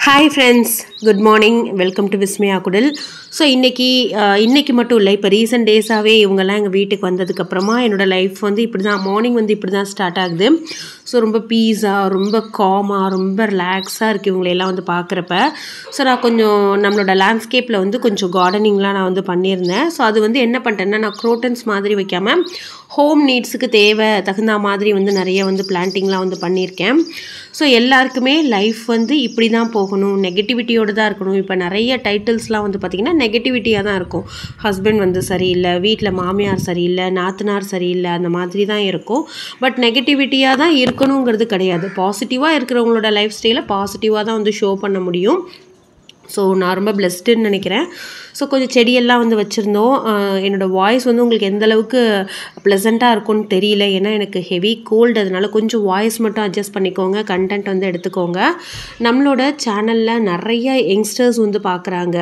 hi friends good morning welcome to Vismaya குடல் so இன்றைக்கி இன்றைக்கி மட்டும் இல்லை இப்போ ரீசெண்ட் டேஸாகவே இவங்கெல்லாம் எங்கள் வீட்டுக்கு வந்ததுக்கப்புறமா என்னோடய லைஃப் வந்து இப்படி தான் மார்னிங் வந்து இப்படி தான் ஸ்டார்ட் ஆகுது ஸோ ரொம்ப பீஸாக ரொம்ப காமாக ரொம்ப ரிலாக்ஸாக இருக்குது இவங்களையெல்லாம் வந்து பார்க்குறப்ப ஸோ நான் கொஞ்சம் நம்மளோட லேண்ட்ஸ்கேப்பில் வந்து கொஞ்சம் கார்டனிங்லாம் நான் வந்து பண்ணியிருந்தேன் ஸோ அது வந்து என்ன பண்ணிட்டேன்னா நான் க்ரோட்டன்ஸ் மாதிரி வைக்காமல் ஹோம் நீட்ஸுக்கு தேவை தகுந்த மாதிரி வந்து நிறைய வந்து பிளான்டிங்லாம் வந்து பண்ணியிருக்கேன் ஸோ எல்லாருக்குமே லைஃப் வந்து இப்படி தான் போகணும் நெகட்டிவிட்டியோடு தான் இருக்கணும் இப்போ நிறைய டைட்டில்ஸ்லாம் வந்து பார்த்திங்கன்னா நெகட்டிவிட்டியாக தான் இருக்கும் ஹஸ்பண்ட் வந்து சரியில்லை வீட்டில் மாமியார் சரியில்லை நாத்தனார் சரியில்லை அந்த மாதிரி தான் இருக்கும் பட் நெகட்டிவிட்டியாக தான் இருக்கணுங்கிறது கிடையாது பாசிட்டிவாக இருக்கிறவங்களோட லைஃப் ஸ்டைலை பாசிட்டிவாக தான் வந்து ஷோ பண்ண முடியும் ஸோ நான் ரொம்ப பிளெஸ்டுன்னு நினைக்கிறேன் ஸோ கொஞ்சம் செடியெல்லாம் வந்து வச்சுருந்தோம் என்னோடய வாய்ஸ் வந்து உங்களுக்கு எந்த அளவுக்கு ப்ளசண்ட்டாக இருக்கும்னு தெரியல ஏன்னா எனக்கு ஹெவி கோல்டு அதனால கொஞ்சம் வாய்ஸ் மட்டும் அட்ஜஸ்ட் பண்ணிக்கோங்க கண்டென்ட் வந்து எடுத்துக்கோங்க நம்மளோட சேனலில் நிறைய யங்ஸ்டர்ஸ் வந்து பார்க்குறாங்க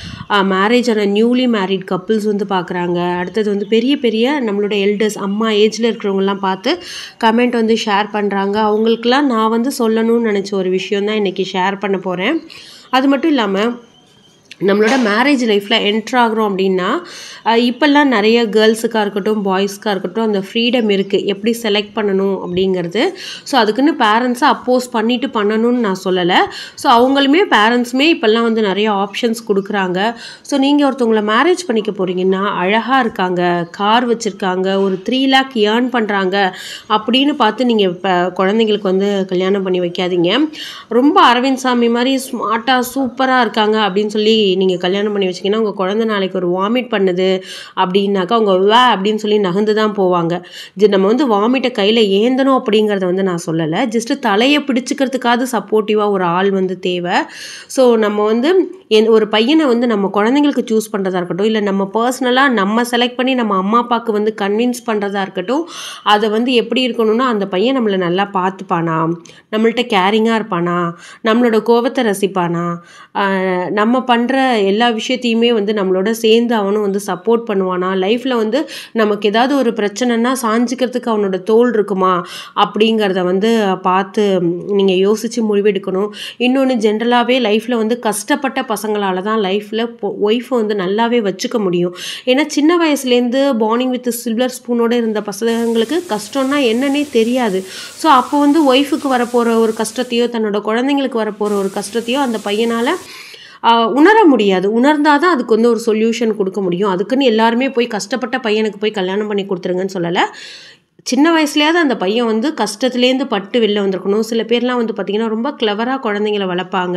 மேரேஜ் ஆன நியூலி மேரிட் கப்புள்ஸ் வந்து பார்க்குறாங்க அடுத்தது வந்து பெரிய பெரிய நம்மளோட எல்டர்ஸ் அம்மா ஏஜில் இருக்கிறவங்கலாம் பார்த்து கமெண்ட் வந்து ஷேர் பண்ணுறாங்க அவங்களுக்கெல்லாம் நான் வந்து சொல்லணும்னு நினச்ச ஒரு விஷயம் தான் இன்றைக்கி ஷேர் பண்ண போகிறேன் அது மட்டும் இல்லாமல் நம்மளோட மேரேஜ் லைஃப்பில் என்ட்ரு ஆகிறோம் அப்படின்னா இப்போல்லாம் நிறைய கேர்ள்ஸுக்காக இருக்கட்டும் பாய்ஸ்க்காக இருக்கட்டும் அந்த ஃப்ரீடம் இருக்குது எப்படி செலக்ட் பண்ணணும் அப்படிங்கிறது ஸோ அதுக்குன்னு பேரண்ட்ஸை அப்போஸ் பண்ணிவிட்டு பண்ணணும்னு நான் சொல்லலை ஸோ அவங்களுமே பேரண்ட்ஸுமே இப்போல்லாம் வந்து நிறைய ஆப்ஷன்ஸ் கொடுக்குறாங்க ஸோ நீங்கள் ஒருத்தவங்களை மேரேஜ் பண்ணிக்க போகிறீங்கன்னா அழகாக இருக்காங்க கார் வச்சுருக்காங்க ஒரு த்ரீ லேக் ஏர்ன் பண்ணுறாங்க அப்படின்னு பார்த்து நீங்கள் இப்போ குழந்தைங்களுக்கு வந்து கல்யாணம் பண்ணி வைக்காதீங்க ரொம்ப அரவிந்த் சாமி மாதிரி ஸ்மார்ட்டாக சூப்பராக இருக்காங்க அப்படின்னு சொல்லி நீங்கள் கல்யாணம் பண்ணி வச்சிங்கன்னா உங்கள் குழந்தை நாளைக்கு ஒரு வாமிட் பண்ணுது அப்படின்னாக்கா அவங்க வே அப்படின்னு சொல்லி நகர்ந்து தான் போவாங்க இது நம்ம வந்து வாமிட்டை கையில் ஏந்தணும் அப்படிங்கிறத வந்து நான் சொல்லலை ஜஸ்ட்டு தலையை பிடிச்சிக்கிறதுக்காவது சப்போர்ட்டிவாக ஒரு ஆள் வந்து தேவை ஸோ நம்ம வந்து என் ஒரு பையனை வந்து நம்ம குழந்தைங்களுக்கு சூஸ் பண்ணுறதா இருக்கட்டும் இல்லை நம்ம பர்சனலாக நம்ம செலக்ட் பண்ணி நம்ம அம்மா அப்பாவுக்கு வந்து கன்வின்ஸ் பண்ணுறதா இருக்கட்டும் அதை வந்து எப்படி இருக்கணும்னா அந்த பையன் நம்மளை நல்லா பார்த்துப்பானா நம்மள்ட்ட கேரிங்காக இருப்பானா நம்மளோட கோபத்தை ரசிப்பானா நம்ம பண்ணுற எல்லா விஷயத்தையுமே வந்து நம்மளோட சேர்ந்து அவனும் வந்து சப்போர்ட் பண்ணுவானா லைஃப்பில் வந்து நமக்கு ஏதாவது ஒரு பிரச்சனைனா சாஞ்சிக்கிறதுக்கு அவனோட தோல் இருக்குமா அப்படிங்கிறத வந்து பார்த்து நீங்கள் யோசித்து முடிவெடுக்கணும் இன்னொன்று ஜென்ரலாகவே லைஃப்பில் வந்து கஷ்டப்பட்ட பசங்களால் தான் லைஃப்பில் ஒய்ஃபை வந்து நல்லாவே வச்சுக்க முடியும் ஏன்னா சின்ன வயசுலேருந்து பானிங் வித் சில்வர் ஸ்பூனோடு இருந்த பசங்களுக்கு கஷ்டம்னா என்னன்னே தெரியாது ஸோ அப்போ வந்து ஒய்ஃபுக்கு வரப்போகிற ஒரு கஷ்டத்தையோ தன்னோட குழந்தைங்களுக்கு வரப்போகிற ஒரு கஷ்டத்தையோ அந்த பையனால் உணர முடியாது உணர்ந்தால் தான் அதுக்கு வந்து ஒரு சொல்யூஷன் கொடுக்க முடியும் அதுக்குன்னு எல்லாருமே போய் கஷ்டப்பட்ட பையனுக்கு போய் கல்யாணம் பண்ணி கொடுத்துருங்கன்னு சொல்லலை சின்ன வயசுலேயாவது அந்த பையன் வந்து கஷ்டத்துலேருந்து பட்டு வெளில வந்திருக்கணும் சில பேர்லாம் வந்து பார்த்திங்கன்னா ரொம்ப கிளவராக குழந்தைங்கள வளர்ப்பாங்க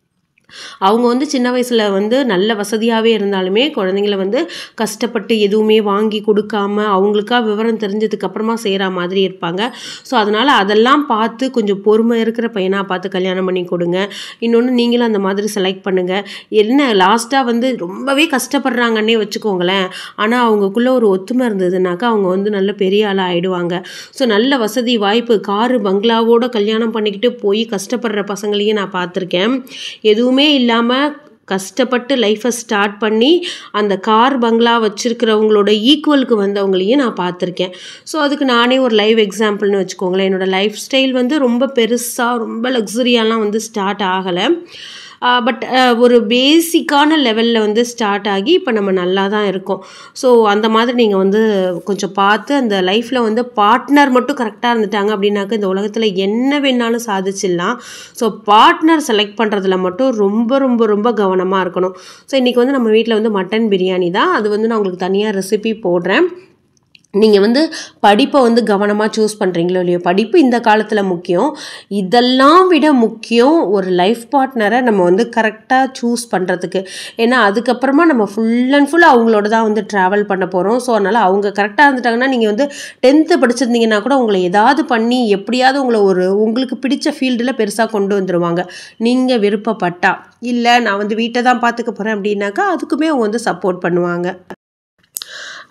அவங்க வந்து சின்ன வயசில் வந்து நல்ல வசதியாகவே இருந்தாலுமே குழந்தைங்கள வந்து கஷ்டப்பட்டு எதுவுமே வாங்கி கொடுக்காம அவங்களுக்கா விவரம் தெரிஞ்சதுக்கு அப்புறமா செய்கிற மாதிரி இருப்பாங்க ஸோ அதனால் அதெல்லாம் பார்த்து கொஞ்சம் பொறுமை இருக்கிற பையனாக பார்த்து கல்யாணம் பண்ணி கொடுங்க இன்னொன்று நீங்களும் அந்த மாதிரி செலக்ட் பண்ணுங்கள் என்ன லாஸ்ட்டாக வந்து ரொம்பவே கஷ்டப்படுறாங்கன்னே வச்சுக்கோங்களேன் ஆனால் அவங்களுக்குள்ளே ஒரு ஒத்துமை இருந்ததுனாக்கா அவங்க வந்து நல்ல பெரிய ஆளாக ஆகிடுவாங்க ஸோ நல்ல வசதி வாய்ப்பு காரு பங்களாவோட கல்யாணம் பண்ணிக்கிட்டு போய் கஷ்டப்படுற பசங்களையும் நான் பார்த்துருக்கேன் எதுவுமே எதுவுமே இல்லாமல் கஷ்டப்பட்டு லைஃப்பை ஸ்டார்ட் பண்ணி அந்த கார் பங்களா வச்சுருக்கிறவங்களோட ஈக்குவலுக்கு வந்தவங்களையும் நான் பார்த்துருக்கேன் ஸோ அதுக்கு நானே ஒரு லைவ் எக்ஸாம்பிள்னு வச்சுக்கோங்களேன் என்னோடய லைஃப் ஸ்டைல் வந்து ரொம்ப பெருசாக ரொம்ப லக்ஸரியாலாம் வந்து ஸ்டார்ட் ஆகலை பட் ஒரு பேசிக்கான லெவலில் வந்து ஸ்டார்ட் ஆகி இப்போ நம்ம நல்லா தான் இருக்கோம் ஸோ அந்த மாதிரி நீங்கள் வந்து கொஞ்சம் பார்த்து அந்த லைஃப்பில் வந்து பார்ட்னர் மட்டும் கரெக்டாக இருந்துட்டாங்க அப்படின்னாக்க இந்த உலகத்தில் என்ன வேணாலும் சாதிச்சிடலாம் ஸோ பார்ட்னர் செலக்ட் பண்ணுறதுல மட்டும் ரொம்ப ரொம்ப ரொம்ப கவனமாக இருக்கணும் ஸோ இன்றைக்கி வந்து நம்ம வீட்டில் வந்து மட்டன் பிரியாணி தான் அது வந்து நான் உங்களுக்கு தனியாக ரெசிபி போடுறேன் நீங்கள் வந்து படிப்பை வந்து கவனமாக சூஸ் பண்ணுறீங்களோ இல்லையோ படிப்பு இந்த காலத்தில் முக்கியம் இதெல்லாம் விட முக்கியம் ஒரு லைஃப் பார்ட்னரை நம்ம வந்து கரெக்டாக சூஸ் பண்ணுறதுக்கு ஏன்னா அதுக்கப்புறமா நம்ம ஃபுல் அண்ட் ஃபுல் அவங்களோட தான் வந்து ட்ராவல் பண்ண போகிறோம் ஸோ அதனால் அவங்க கரெக்டாக இருந்துட்டாங்கன்னா நீங்கள் வந்து டென்த்து படிச்சிருந்தீங்கன்னா கூட உங்களை ஏதாவது பண்ணி எப்படியாவது உங்களை ஒரு உங்களுக்கு பிடிச்ச ஃபீல்டில் பெருசாக கொண்டு வந்துடுவாங்க நீங்கள் விருப்பப்பட்டா இல்லை நான் வந்து வீட்டை தான் பார்த்துக்க போகிறேன் அப்படின்னாக்கா அதுக்குமே அவங்க வந்து சப்போர்ட் பண்ணுவாங்க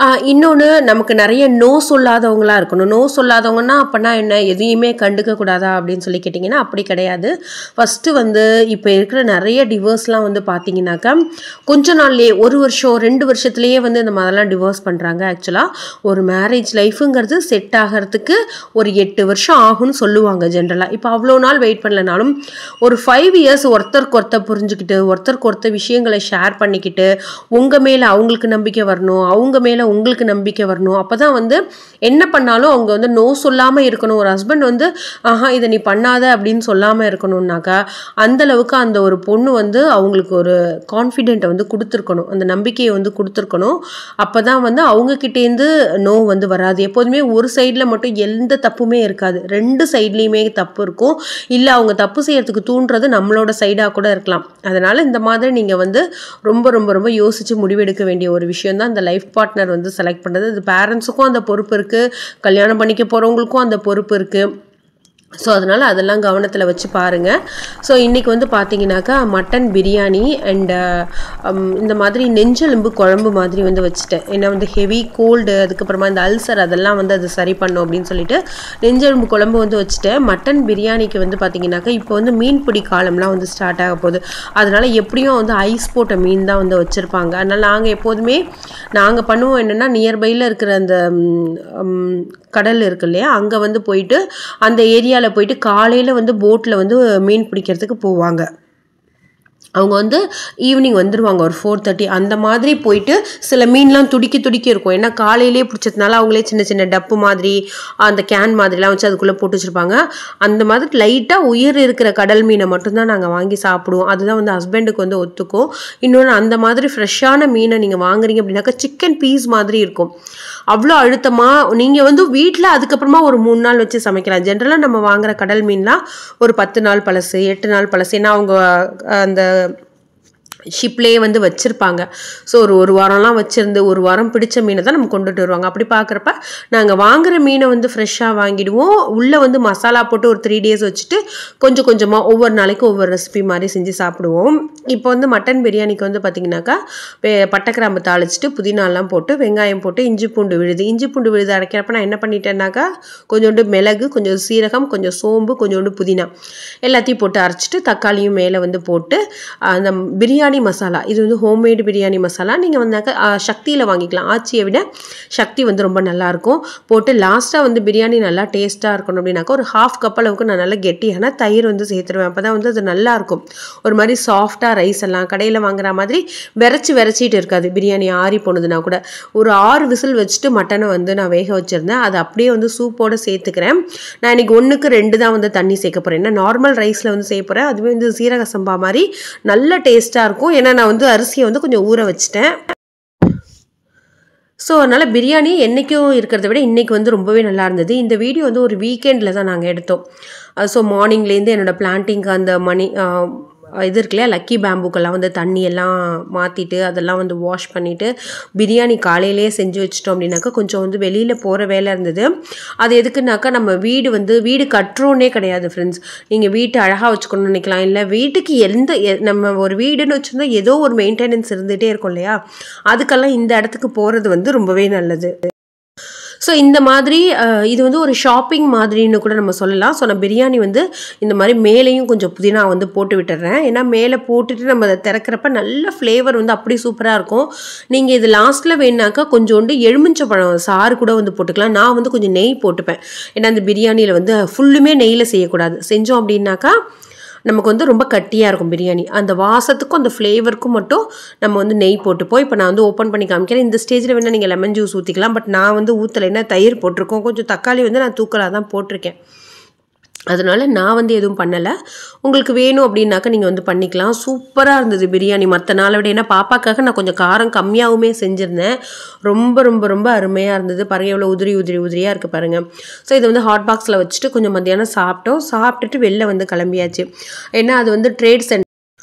இன்னொன்று நமக்கு நிறைய நோ சொல்லாதவங்களா இருக்கணும் நோ சொல்லாதவங்கன்னா அப்போனா என்ன எதையுமே கண்டுக்க கூடாதா அப்படின்னு சொல்லி கேட்டிங்கன்னா அப்படி கிடையாது ஃபஸ்ட்டு வந்து இப்போ இருக்கிற நிறைய டிவோர்ஸ்லாம் வந்து பார்த்தீங்கன்னாக்கா கொஞ்ச நாள்லேயே ஒரு வருஷம் ரெண்டு வருஷத்துலேயே வந்து இந்த மாதிரிலாம் டிவோர்ஸ் பண்ணுறாங்க ஆக்சுவலாக ஒரு மேரேஜ் லைஃபுங்கிறது செட் ஆகிறதுக்கு ஒரு எட்டு வருஷம் ஆகும்னு சொல்லுவாங்க ஜென்ரலாக இப்போ அவ்வளோ நாள் வெயிட் பண்ணலனாலும் ஒரு ஃபைவ் இயர்ஸ் ஒருத்தருக்கு ஒருத்தர் புரிஞ்சுக்கிட்டு ஒருத்தருக்கு ஒருத்தர் விஷயங்களை ஷேர் பண்ணிக்கிட்டு உங்கள் மேலே அவங்களுக்கு நம்பிக்கை வரணும் அவங்க மேலே உங்களுக்கு நம்பிக்கை வரணும் அப்போ தான் வந்து என்ன பண்ணாலும் அவங்க வந்து நோ சொல்லாமல் இருக்கணும் ஒரு ஹஸ்பண்ட் வந்து ஆஹா இதை நீ பண்ணாத அப்படின்னு சொல்லாமல் இருக்கணும்னாக்கா அந்த அளவுக்கு அந்த ஒரு பொண்ணு வந்து அவங்களுக்கு ஒரு கான்ஃபிடென்ட்டை வந்து கொடுத்துருக்கணும் அந்த நம்பிக்கையை வந்து கொடுத்துருக்கணும் அப்போ தான் வந்து அவங்கக்கிட்டேருந்து நோ வந்து வராது எப்போதுமே ஒரு சைடில் மட்டும் எந்த தப்புமே இருக்காது ரெண்டு சைட்லேயுமே தப்பு இருக்கும் இல்லை அவங்க தப்பு செய்யறதுக்கு தூண்டுறது நம்மளோட சைடாக கூட இருக்கலாம் அதனால் இந்த மாதிரி நீங்கள் வந்து ரொம்ப ரொம்ப ரொம்ப யோசித்து முடிவெடுக்க வேண்டிய ஒரு விஷயம் தான் இந்த லைஃப் பார்ட்னர் வந்து செலக்ட் பண்ணுறது அது பேரண்ட்ஸுக்கும் அந்த பொறுப்பு இருக்குது கல்யாணம் பண்ணிக்க போகிறவங்களுக்கும் அந்த பொறுப்பு இருக்குது ஸோ அதனால் அதெல்லாம் கவனத்தில் வச்சு பாருங்கள் ஸோ இன்றைக்கி வந்து பார்த்தீங்கன்னாக்கா மட்டன் பிரியாணி அண்டு இந்த மாதிரி நெஞ்செலும்பு குழம்பு மாதிரி வந்து வச்சுட்டேன் ஏன்னா வந்து ஹெவி கோல்டு அதுக்கப்புறமா இந்த அல்சர் அதெல்லாம் வந்து அது சரி பண்ணும் அப்படின்னு சொல்லிட்டு நெஞ்செலும்பு குழம்பு வந்து வச்சுட்டேன் மட்டன் பிரியாணிக்கு வந்து பார்த்தீங்கன்னாக்கா இப்போ வந்து மீன் பிடி காலம்லாம் வந்து ஸ்டார்ட் ஆக போகுது அதனால் எப்படியும் வந்து ஐஸ் போட்ட மீன் தான் வந்து வச்சுருப்பாங்க அதனால் நாங்கள் எப்போதுமே நாங்கள் பண்ணுவோம் என்னென்னா நியர்பையில் இருக்கிற அந்த ம், ம், கடல் இருக்கு இல்லையா அங்கே வந்து போயிட்டு அந்த ஏரியாவில் போயிட்டு காலையில் வந்து போட்டில் வந்து மீன் பிடிக்கிறதுக்கு போவாங்க அவங்க வந்து ஈவினிங் வந்துடுவாங்க ஒரு ஃபோர் தேர்ட்டி அந்த மாதிரி போயிட்டு சில மீன்லாம் துடிக்கி துடிக்கி இருக்கும் ஏன்னா காலையிலே பிடிச்சதுனால அவங்களே சின்ன சின்ன டப்பு மாதிரி அந்த கேன் மாதிரிலாம் வச்சு அதுக்குள்ளே போட்டு வச்சுருப்பாங்க அந்த மாதிரி லைட்டாக உயிர் இருக்கிற கடல் மீனை மட்டும்தான் நாங்கள் வாங்கி சாப்பிடுவோம் அதுதான் வந்து ஹஸ்பண்டுக்கு வந்து ஒத்துக்கும் இன்னொன்று அந்த மாதிரி ஃப்ரெஷ்ஷான மீனை நீங்கள் வாங்குறீங்க அப்படின்னாக்கா சிக்கன் பீஸ் மாதிரி இருக்கும் அவ்வளோ அழுத்தமாக நீங்கள் வந்து வீட்டில் அதுக்கப்புறமா ஒரு மூணு நாள் வச்சு சமைக்கலாம் ஜென்ரலாக நம்ம வாங்குற கடல் மீன்லாம் ஒரு பத்து நாள் பழசு எட்டு நாள் பழசு ஏன்னா அவங்க அஹ், அந்த ஷிப்லேயே வந்து வச்சுருப்பாங்க ஸோ ஒரு ஒரு வாரம்லாம் வச்சுருந்து ஒரு வாரம் பிடிச்ச மீனை தான் நம்ம கொண்டுட்டு வருவாங்க அப்படி பார்க்குறப்ப நாங்கள் வாங்குற மீனை வந்து ஃப்ரெஷ்ஷாக வாங்கிடுவோம் உள்ளே வந்து மசாலா போட்டு ஒரு த்ரீ டேஸ் வச்சுட்டு கொஞ்சம் கொஞ்சமாக ஒவ்வொரு நாளைக்கும் ஒவ்வொரு ரெசிபி மாதிரி செஞ்சு சாப்பிடுவோம் இப்போ வந்து மட்டன் பிரியாணிக்கு வந்து பார்த்திங்கனாக்கா வே- பட்டை கிராம்பு தாளிச்சிட்டு புதினாலாம் போட்டு வெங்காயம் போட்டு இஞ்சி பூண்டு விழுது இஞ்சி பூண்டு விழுது அரைக்கிறப்ப நான் என்ன பண்ணிட்டேன்னாக்கா கொஞ்சோண்டு மிளகு கொஞ்சம் சீரகம் கொஞ்சம் சோம்பு கொஞ்சோண்டு புதினா எல்லாத்தையும் போட்டு அரைச்சிட்டு தக்காளியும் மேலே வந்து போட்டு அந்த பிரியாணி மசாலா இது வந்து ஹோம்மேடு பிரியாணி மசாலா நீங்கள் வந்தாக்க சக்தியில் வாங்கிக்கலாம் ஆச்சியை விட சக்தி வந்து ரொம்ப நல்லாயிருக்கும் போட்டு லாஸ்ட்டாக வந்து பிரியாணி நல்லா டேஸ்ட்டாக இருக்கணும் அப்படின்னாக்கா ஒரு ஹாஃப் கப் அளவுக்கு நான் நல்லா கெட்டியான தயிர் வந்து சேர்த்துருவேன் அப்போ தான் வந்து அது நல்லா இருக்கும் ஒரு மாதிரி சாஃப்டாக ரைஸ் எல்லாம் கடையில் வாங்குற மாதிரி விரைச்சி விரைச்சிட்டு இருக்காது பிரியாணி ஆறி போனதுன்னா கூட ஒரு ஆறு விசில் வச்சுட்டு மட்டனை வந்து நான் வேக வச்சுருந்தேன் அது அப்படியே வந்து சூப்போட சேர்த்துக்கிறேன் நான் இன்னைக்கு ஒன்றுக்கு ரெண்டு தான் வந்து தண்ணி சேர்க்க போகிறேன் ஏன்னா நார்மல் ரைஸில் வந்து செய்ய போகிறேன் அதுவே வந்து சீரக சம்பா மாதிரி நல்ல டேஸ்ட்டாக இருக்கும் ஏன்னா நான் வந்து அரிசியை வந்து கொஞ்சம் ஊற வச்சுட்டேன் ஸோ அதனால் பிரியாணி என்றைக்கும் இருக்கிறத விட இன்றைக்கி வந்து ரொம்பவே நல்லா இருந்தது இந்த வீடியோ வந்து ஒரு வீக்கெண்டில் தான் நாங்கள் எடுத்தோம் ஸோ மார்னிங்லேருந்து என்னோடய பிளான்டிங்க்கு அந்த மணி அஹ், இது இருக்கு இல்லையா லக்கி பேம்புக்கெல்லாம் வந்து தண்ணி எல்லாம் மாற்றிட்டு அதெல்லாம் வந்து வாஷ் பண்ணிவிட்டு பிரியாணி காலையிலேயே செஞ்சு வச்சிட்டோம் அப்படின்னாக்கா கொஞ்சம் வந்து வெளியில் போகிற வேலை இருந்தது அது எதுக்குனாக்கா நம்ம வீடு வந்து வீடு கட்டுறோன்னே கிடையாது ஃப்ரெண்ட்ஸ் நீங்கள் வீட்டை அழகாக வச்சுக்கணும்னு நினைக்கலாம் இல்லை வீட்டுக்கு எந்த எ- நம்ம ஒரு வீடுன்னு வச்சுருந்தா ஏதோ ஒரு மெயின்டெனன்ஸ் இருந்துகிட்டே இருக்கும் இல்லையா அதுக்கெல்லாம் இந்த இடத்துக்கு போகிறது வந்து ரொம்பவே நல்லது ஸோ இந்த மாதிரி அஹ், இது வந்து ஒரு ஷாப்பிங் மாதிரின்னு கூட நம்ம சொல்லலாம் ஸோ நான் பிரியாணி வந்து இந்த மாதிரி மேலேயும் கொஞ்சம் புதினா வந்து போட்டு விட்டுறேன் ஏன்னா மேலே போட்டுட்டு நம்ம அதை திறக்கிறப்ப நல்ல ஃப்ளேவர் வந்து அப்படி சூப்பராக இருக்கும் நீங்கள் இது லாஸ்ட்டில் வேணாக்கா கொஞ்சோண்டு எலுமிச்சை பழம் சாறு கூட வந்து போட்டுக்கலாம் நான் வந்து கொஞ்சம் நெய் போட்டுப்பேன் ஏன்னா அந்த பிரியாணியில் வந்து ஃபுல்லுமே நெய்யில் செய்யக்கூடாது செஞ்சோம் அப்படின்னாக்கா நமக்கு வந்து ரொம்ப கட்டியாக இருக்கும் பிரியாணி அந்த வாசத்துக்கும் அந்த ஃப்ளேவருக்கும் மட்டும் நம்ம வந்து நெய் போட்டுப்போம் இப்போ நான் வந்து ஓப்பன் பண்ணி காமிக்கிறேன் இந்த ஸ்டேஜில் வேணால் நீங்கள் லெமன் ஜூஸ் ஊற்றிக்கலாம் பட் நான் வந்து ஊற்றலை என்ன தயிர் போட்டிருக்கோம் கொஞ்சம் தக்காளி வந்து நான் தூக்கலாக தான் போட்டிருக்கேன் அதனால நான் வந்து எதுவும் பண்ணலை உங்களுக்கு வேணும் அப்படின்னாக்கா நீங்கள் வந்து பண்ணிக்கலாம் சூப்பராக இருந்தது பிரியாணி மற்ற நாளை விட ஏன்னா பாப்பாக்காக நான் கொஞ்சம் காரம் கம்மியாகவுமே செஞ்சுருந்தேன் ரொம்ப ரொம்ப ரொம்ப அருமையாக இருந்தது பாருங்க எவ்வளோ உதிரி உதிரி உதிரியாக இருக்குது பாருங்கள் ஸோ இதை வந்து ஹாட் பாக்ஸில் வச்சுட்டு கொஞ்சம் மத்தியானம் சாப்பிட்டோம் சாப்பிட்டுட்டு வெளில வந்து கிளம்பியாச்சு ஏன்னா அது வந்து ட்ரேட் சென்டர்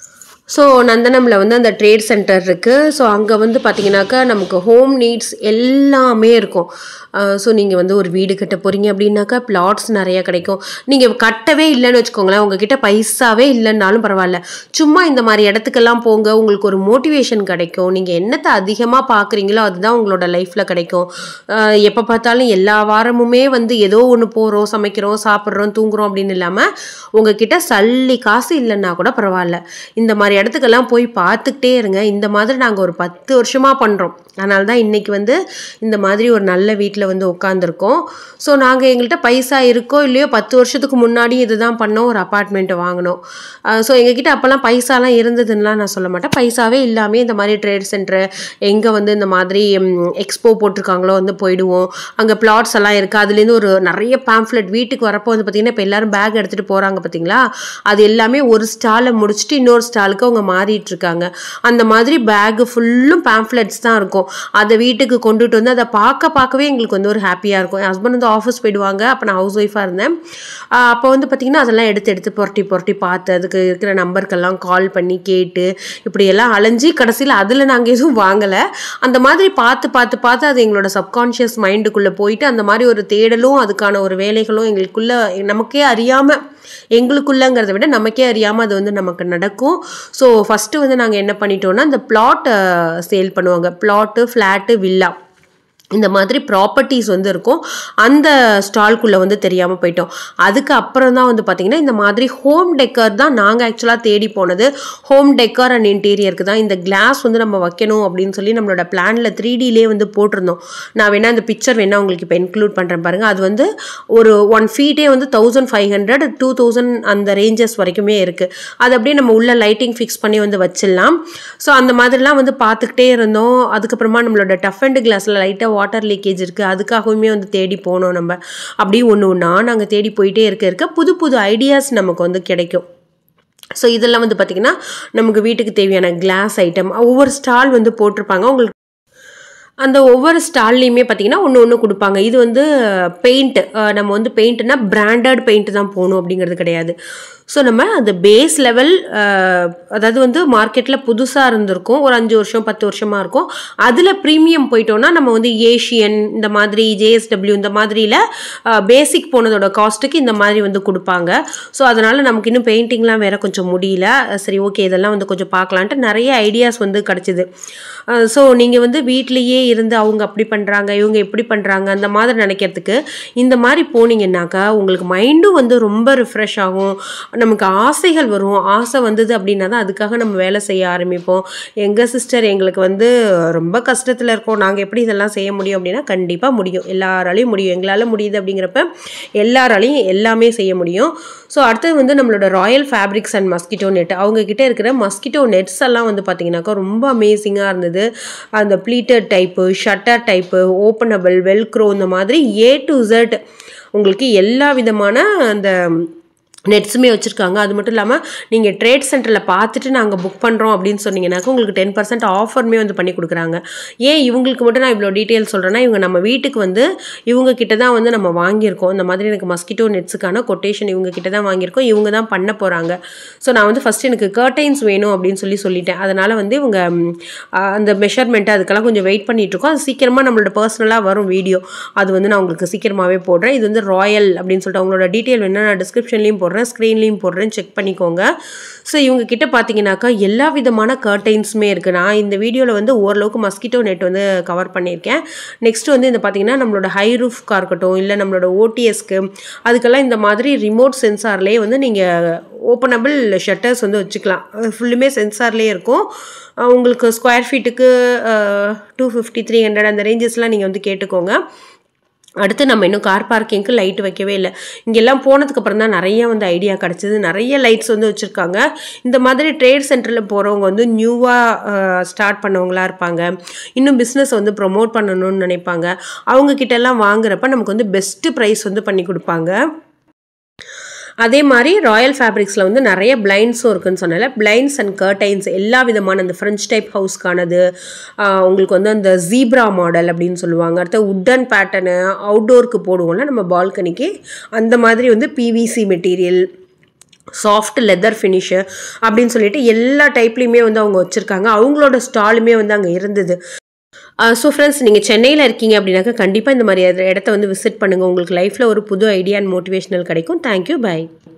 ஸோ நந்தனமில் வந்து அந்த ட்ரேட் சென்டர் இருக்குது ஸோ அங்கே வந்து பார்த்தீங்கன்னாக்கா நமக்கு ஹோம் நீட்ஸ் எல்லாமே இருக்கும் ஸோ நீங்கள் வந்து ஒரு வீடு கட்ட போகிறீங்க அப்படின்னாக்கா பிளாட்ஸ் நிறைய கிடைக்கும் நீங்கள் கட்டவே இல்லைன்னு வச்சுக்கோங்களேன் உங்ககிட்ட பைசாவே இல்லைன்னாலும் பரவாயில்ல சும்மா இந்த மாதிரி இடத்துக்கெல்லாம் போங்க உங்களுக்கு ஒரு மோட்டிவேஷன் கிடைக்கும் நீங்கள் என்னத்தை அதிகமாக பார்க்குறீங்களோ அதுதான் உங்களோட லைஃப்பில் கிடைக்கும் எப்போ பார்த்தாலும் எல்லா வாரமுமே வந்து ஏதோ ஒன்று போகிறோம் சமைக்கிறோம் சாப்பிட்றோம் தூங்குறோம் அப்படின்னு இல்லாமல் உங்ககிட்ட சல்லி காசு இல்லைன்னா கூட பரவாயில்ல இந்த மாதிரி இடத்துக்கெல்லாம் போய் பார்த்துக்கிட்டே இருங்க இந்த மாதிரி நாங்கள் ஒரு பத்து வருஷமாக பண்ணுறோம் அதனால தான் இன்றைக்கி வந்து இந்த மாதிரி ஒரு நல்ல வீட்டில் வந்து உட்காந்துருக்கோம் ஸோ நாங்கள் எங்கள்கிட்ட பைசா இருக்கோ இல்லையோ பத்து வருஷத்துக்கு முன்னாடி இதுதான் பண்ணோம் ஒரு அப்பார்ட்மெண்ட்டை வாங்கினோம் ஸோ எங்ககிட்ட அப்போல்லாம் பைசாலாம் இருந்ததுன்னெலாம் நான் சொல்ல மாட்டேன் பைசாவே இல்லாமல் இந்த மாதிரி ட்ரேட் சென்டரு எங்கே வந்து இந்த மாதிரி எக்ஸ்போ போட்டிருக்காங்களோ வந்து போயிடுவோம் அங்கே பிளாட்ஸ் எல்லாம் இருக்குது அதுலேருந்து ஒரு நிறைய பேம்ஃப்ளெட் வீட்டுக்கு வரப்போ வந்து பார்த்திங்கன்னா இப்போ எல்லோரும் பேக் எடுத்துகிட்டு போகிறாங்க பார்த்தீங்களா அது எல்லாமே ஒரு ஸ்டாலை முடிச்சுட்டு இன்னொரு ஸ்டாலுக்கு அவங்க மாறிட்டு இருக்காங்க அந்த மாதிரி பேக்கு ஃபுல்லும் பேம்ஃப்ளெட்ஸ் தான் இருக்கும் அதை வீட்டுக்கு கொண்டுட்டு வந்து அதை பார்க்க பார்க்கவே எங்களுக்கு வந்து ஒரு ஹாப்பியாக இருக்கும் என் ஹஸ்பண்ட் வந்து ஆஃபீஸ் போயிடுவாங்க அப்போ நான் ஹவுஸ் ஒய்ஃபாக இருந்தேன் அப்போ வந்து பார்த்திங்கன்னா அதெல்லாம் எடுத்து எடுத்து புரட்டி புரட்டி பார்த்து அதுக்கு இருக்கிற நம்பருக்கெல்லாம் கால் பண்ணி கேட்டு இப்படியெல்லாம் அலைஞ்சி கடைசியில் அதில் நாங்கள் எதுவும் வாங்கலை அந்த மாதிரி பார்த்து பார்த்து பார்த்து அது எங்களோட சப்கான்ஷியஸ் மைண்டுக்குள்ளே போயிட்டு அந்த மாதிரி ஒரு தேடலும் அதுக்கான ஒரு வேலைகளும் எங்களுக்குள்ளே நமக்கே அறியாமல் எங்களுக்குள்ளங்கிறத விட நமக்கே அறியாமல் அது வந்து நமக்கு நடக்கும் ஸோ ஃபஸ்ட்டு வந்து நாங்கள் என்ன பண்ணிட்டோம்னா இந்த பிளாட்டை சேல் பண்ணுவாங்க பிளாட்டு ஃப்ளாட்டு வில்லா இந்த மாதிரி ப்ராப்பர்ட்டிஸ் வந்து இருக்கும் அந்த ஸ்டால்குள்ளே வந்து தெரியாமல் போயிட்டோம் அதுக்கு அப்புறம் தான் வந்து பார்த்திங்கன்னா இந்த மாதிரி ஹோம் டெக்கர் தான் நாங்கள் ஆக்சுவலாக தேடி போனது ஹோம் டெக்கர் அண்ட் இன்டீரியருக்கு தான் இந்த கிளாஸ் வந்து நம்ம வைக்கணும் அப்படின்னு சொல்லி நம்மளோட பிளானில் த்ரீ டிலே வந்து போட்டிருந்தோம் நான் வேணால் அந்த பிக்சர் வேணால் உங்களுக்கு இப்போ இன்க்ளூட் பண்ணுறேன் பாருங்கள் அது வந்து ஒரு ஒன் ஃபீட்டே வந்து thousand five hundred two thousand அந்த ரேஞ்சஸ் வரைக்குமே இருக்குது அது அப்படியே நம்ம உள்ள லைட்டிங் ஃபிக்ஸ் பண்ணி வந்து வச்சிடலாம் ஸோ அந்த மாதிரிலாம் வந்து பார்த்துக்கிட்டே இருந்தோம் அதுக்கப்புறமா நம்மளோட டஃப் அண்ட் கிளாஸில் லைட்டாக வாட்டர் லீக்கேஜ் இருக்குது அதுக்காகவுமே வந்து தேடி போனோம் நம்ம அப்படியே ஒன்று ஒன்றா நாங்கள் தேடி போயிட்டே இருக்க இருக்க புது புது ஐடியாஸ் நமக்கு வந்து கிடைக்கும் ஸோ இதெல்லாம் வந்து பார்த்திங்கன்னா நமக்கு வீட்டுக்கு தேவையான கிளாஸ் ஐட்டம் ஒவ்வொரு ஸ்டால் வந்து போட்டிருப்பாங்க உங்களுக்கு அந்த ஒவ்வொரு ஸ்டால்லையுமே பார்த்தீங்கன்னா ஒன்று ஒன்று கொடுப்பாங்க இது வந்து பெயிண்ட் நம்ம வந்து பெயிண்ட்னா பிராண்டட் பெயிண்ட் தான் போகணும் அப்படிங்கிறது கிடையாது ஸோ நம்ம அந்த பேஸ் லெவல் அதாவது வந்து மார்க்கெட்டில் புதுசாக இருந்திருக்கும் ஒரு அஞ்சு வருஷம் பத்து வருஷமாக இருக்கும் அதில் ப்ரீமியம் போயிட்டோம்னா நம்ம வந்து ஏஷியன் இந்த மாதிரி ஜேஎஸ்டபிள்யூ இந்த மாதிரியில் பேசிக் போனதோட காஸ்ட்டுக்கு இந்த மாதிரி வந்து கொடுப்பாங்க ஸோ அதனால் நமக்கு இன்னும் பெயிண்டிங்லாம் வேறு கொஞ்சம் முடியல சரி ஓகே இதெல்லாம் வந்து கொஞ்சம் பார்க்கலான்ட்டு நிறைய ஐடியாஸ் வந்து கிடச்சிது ஸோ நீங்கள் வந்து வீட்லேயே இருந்து அவங்க அப்படி பண்ணுறாங்க இவங்க எப்படி பண்ணுறாங்க அந்த மாதிரி நினைக்கிறதுக்கு இந்த மாதிரி போனீங்கன்னாக்கா உங்களுக்கு மைண்டும் வந்து ரொம்ப ரிஃப்ரெஷ் ஆகும் நமக்கு ஆசைகள் வரும் ஆசை வந்தது அப்படின்னா தான் அதுக்காக நம்ம வேலை செய்ய ஆரம்பிப்போம் எங்கள் சிஸ்டர் எங்களுக்கு வந்து ரொம்ப கஷ்டத்தில் இருக்கோம் நாங்கள் எப்படி இதெல்லாம் செய்ய முடியும் அப்படின்னா கண்டிப்பாக முடியும் எல்லாராலையும் முடியும் எங்களால் முடியுது அப்படிங்கிறப்ப எல்லாராலையும் எல்லாமே செய்ய முடியும் ஸோ அடுத்தது வந்து நம்மளோட royal fabrics and mosquito net அவங்கக்கிட்ட இருக்கிற மஸ்கிட்டோ நெட்ஸ் எல்லாம் வந்து பார்த்திங்கனாக்கா ரொம்ப அமேசிங்காக இருந்தது அந்த pleated type shutter type openable velcro இந்த மாதிரி ஏ டு Z உங்களுக்கு எல்லா விதமான அந்த நெட்ஸுமே வச்சுருக்காங்க அது மட்டும் இல்லாமல் நீங்கள் ட்ரேட் சென்டரில் பார்த்துட்டு நாங்கள் புக் பண்ணுறோம் அப்படின்னு சொன்னீங்கன்னாக்கா உங்களுக்கு டென் பர்சன்ட் ஆஃபருமே வந்து பண்ணி கொடுக்குறாங்க ஏன் இவங்களுக்கு மட்டும் நான் இவ்வளோ டீட்டெயில் சொல்கிறேன்னா இவங்க நம்ம வீட்டுக்கு வந்து இவங்க கிட்ட தான் வந்து நம்ம வாங்கியிருக்கோம் இந்த மாதிரி எனக்கு மஸ்கிட்டோ நெட்ஸுக்கான கொட்டேஷன் இவங்க கிட்ட தான் வாங்கியிருக்கோம் இவங்க தான் பண்ண போகிறாங்க ஸோ நான் வந்து ஃபஸ்ட்டு எனக்கு கர்டைன்ஸ் வேணும் அப்படின்னு சொல்லி சொல்லிட்டேன் அதனால் வந்து இவங்க ம், ஆ, அந்த மெஷர்மெண்ட் அதுக்கெல்லாம் கொஞ்சம் வெயிட் பண்ணிட்டு இருக்கோம் அது சீக்கிரமாக நம்மளோட பர்சனலாக வரும் வீடியோ அது வந்து நான் உங்களுக்கு சீக்கிரமாகவே போடுறேன் இது வந்து ராயல் அப்படின்னு சொல்லிட்டு அவங்களோட டீட்டெயில் வேணா நான் டிஸ்கிரிப்ஷன்லேயும் போடுறேன் ஸ்க்ரீன்லேயும் போடுறேன் செக் பண்ணிக்கோங்க ஸோ இவங்க கிட்ட பார்த்தீங்கன்னாக்கா எல்லா விதமான கர்டைன்ஸுமே இருக்குது நான் இந்த வீடியோவில் வந்து ஓரளவுக்கு மஸ்கிட்டோ நெட் வந்து கவர் பண்ணியிருக்கேன் நெக்ஸ்ட் வந்து இந்த பார்த்தீங்கன்னா நம்மளோட ஹை ரூஃப்காக இருக்கட்டும் இல்லை நம்மளோட ஓடிஎஸ்க்கு அதுக்கெல்லாம் இந்த மாதிரி ரிமோட் சென்சார்லேயே வந்து நீங்கள் ஓப்பனபிள் ஷட்டர்ஸ் வந்து வச்சுக்கலாம் ஃபுல்லுமே சென்சார்லேயே இருக்கும் அஹ் உங்களுக்கு ஸ்கொயர் ஃபீட்டுக்கு டூ ஃபிஃப்டி த்ரீ ஹண்ட்ரட் அந்த ரேஞ்சஸ்லாம் நீங்கள் வந்து கேட்டுக்கோங்க அடுத்து நம்ம இன்னும் கார் பார்க்கிங்க்கு லைட் வைக்கவே இல்லை இங்கெல்லாம் போனதுக்கப்புறம் தான் நிறைய வந்து ஐடியா கிடச்சிது நிறைய லைட்ஸ் வந்து வச்சுருக்காங்க இந்த மாதிரி ட்ரேட் சென்டரில் போகிறவங்க வந்து நியூவாக ஸ்டார்ட் பண்ணவங்களா இருப்பாங்க இன்னும் பிஸ்னஸ் வந்து ப்ரொமோட் பண்ணணும்னு நினைப்பாங்க அவங்க கிட்ட எல்லாம் வாங்குறப்ப நமக்கு வந்து பெஸ்ட்டு ப்ரைஸ் வந்து பண்ணி கொடுப்பாங்க அதே மாதிரி ராயல் ஃபேப்ரிக்ஸில் வந்து நிறைய பிளைண்ட்ஸும் இருக்குன்னு சொன்னால பிளைண்ட்ஸ் அண்ட் கர்டைன்ஸ் எல்லா விதமான அந்த ஃப்ரெஞ்ச் டைப் ஹவுஸ்க்கானது ஆஹ் உங்களுக்கு வந்து அந்த ஜீப்ரா மாடல் அப்படின்னு சொல்லுவாங்க அடுத்து உட்டன் பேட்டர்னு அவுட்டோருக்கு போடுவோம்ல நம்ம பால்கனிக்கு அந்த மாதிரி வந்து PVC material soft leather finish அப்படின்னு சொல்லிட்டு எல்லா டைப்லேயுமே வந்து அவங்க வச்சுருக்காங்க அவங்களோட ஸ்டாலுமே வந்து அங்கே இருந்தது ஸோ ஃப்ரெண்ட்ஸ் நீங்கள் சென்னையில் இருக்கீங்க அப்படின்னாக்கா கண்டிப்பாக இந்த மாதிரி இடத்த வந்து விசிட் பண்ணுங்கள் உங்களுக்கு லைஃப்பில் ஒரு புது ஐடியா அண்ட் மோட்டிவேஷனல் கிடைக்கும் தேங்க்யூ பை